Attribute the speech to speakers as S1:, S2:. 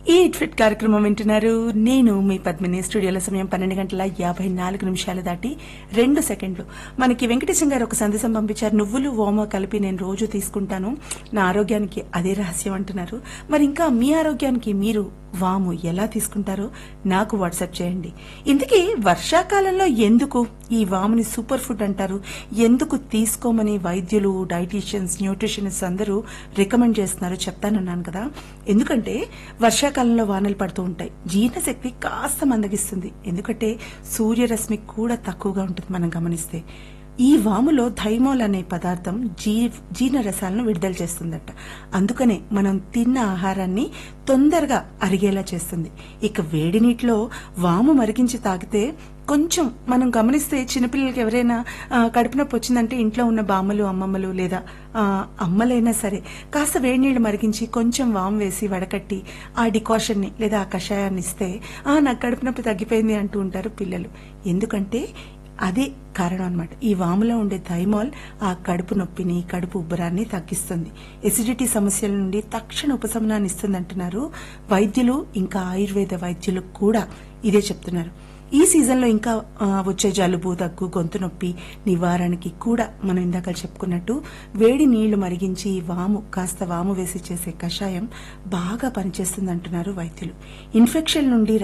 S1: ఈ ఫిట్ కార్యక్రమం వింటున్నారు నేను మీ పద్మిని స్టూడియోలో సమయం పన్నెండు గంటల యాభై నాలుగు నిమిషాలు దాటి రెండు సెకండ్లు మనకి వెంకటేశం గారు ఒక సందేశం పంపించారు నువ్వులు ఓమ కలిపి నేను రోజు తీసుకుంటాను నా ఆరోగ్యానికి అదే రహస్యం అంటున్నారు మరి ఇంకా మీ ఆరోగ్యానికి మీరు వాము ఎలా తీసుకుంటారో నాకు వాట్సాప్ చేయండి ఇందుకే వర్షాకాలంలో ఎందుకు ఈ వాముని సూపర్ ఫుడ్ అంటారు ఎందుకు తీసుకోమని వైద్యులు డైటీషియన్స్ న్యూట్రిషనిస్ట్ అందరూ రికమెండ్ చేస్తున్నారు చెప్తానన్నాను కదా ఎందుకంటే వర్షాకాలంలో వానలు పడుతూ ఉంటాయి జీర్ణశక్తి కాస్త మందగిస్తుంది ఎందుకంటే సూర్యరశ్మి కూడా తక్కువగా ఉంటుంది మనం గమనిస్తే ఈ వాములో థైమోల్ అనే పదార్థం జీ జీర్ణ రసాలను విడుదల చేస్తుందట అందుకనే మనం తిన్న ఆహారాన్ని తొందరగా అరిగేలా చేస్తుంది ఇక వేడి నీటిలో వాము మరిగించి తాగితే కొంచెం మనం గమనిస్తే చిన్నపిల్లలకి ఎవరైనా ఆ, కడుపు నొప్పి వచ్చిందంటే ఇంట్లో ఉన్న బామ్మలు అమ్మమ్మలు లేదా ఆ, అమ్మలైనా సరే కాస్త వేడి నీళ్ళు మరిగించి కొంచెం వాము వేసి వడకట్టి ఆ డికాషన్ని లేదా ఆ కషాయాన్ని ఇస్తే "ఆ, నాకు కడుపు నొప్పి తగ్గిపోయింది అంటూ ఉంటారు పిల్లలు ఎందుకంటే అదే కారణం అన్నమాట ఈ వాములో ఉండే థైమాల్ ఆ కడుపు నొప్పిని కడుపు ఉబ్బరాన్ని తగ్గిస్తుంది ఎసిడిటీ సమస్యల నుండి తక్షణ ఉపశమనాన్ని ఇస్తుంది అంటున్నారు వైద్యులు ఇంకా ఆయుర్వేద వైద్యులు కూడా ఇదే చెప్తున్నారు ఈ సీజన్ లో ఇంకా ఆ, వచ్చే జలుబు దగ్గు గొంతు నొప్పి నివారణకి కూడా మనం ఇందాక చెప్పుకున్నట్టు వేడి నీళ్లు మరిగించి వాము కాస్త వాము వేసి చేసే కషాయం బాగా పనిచేస్తుంది అంటున్నారు వైద్యులు ఇన్ఫెక్షన్ నుండి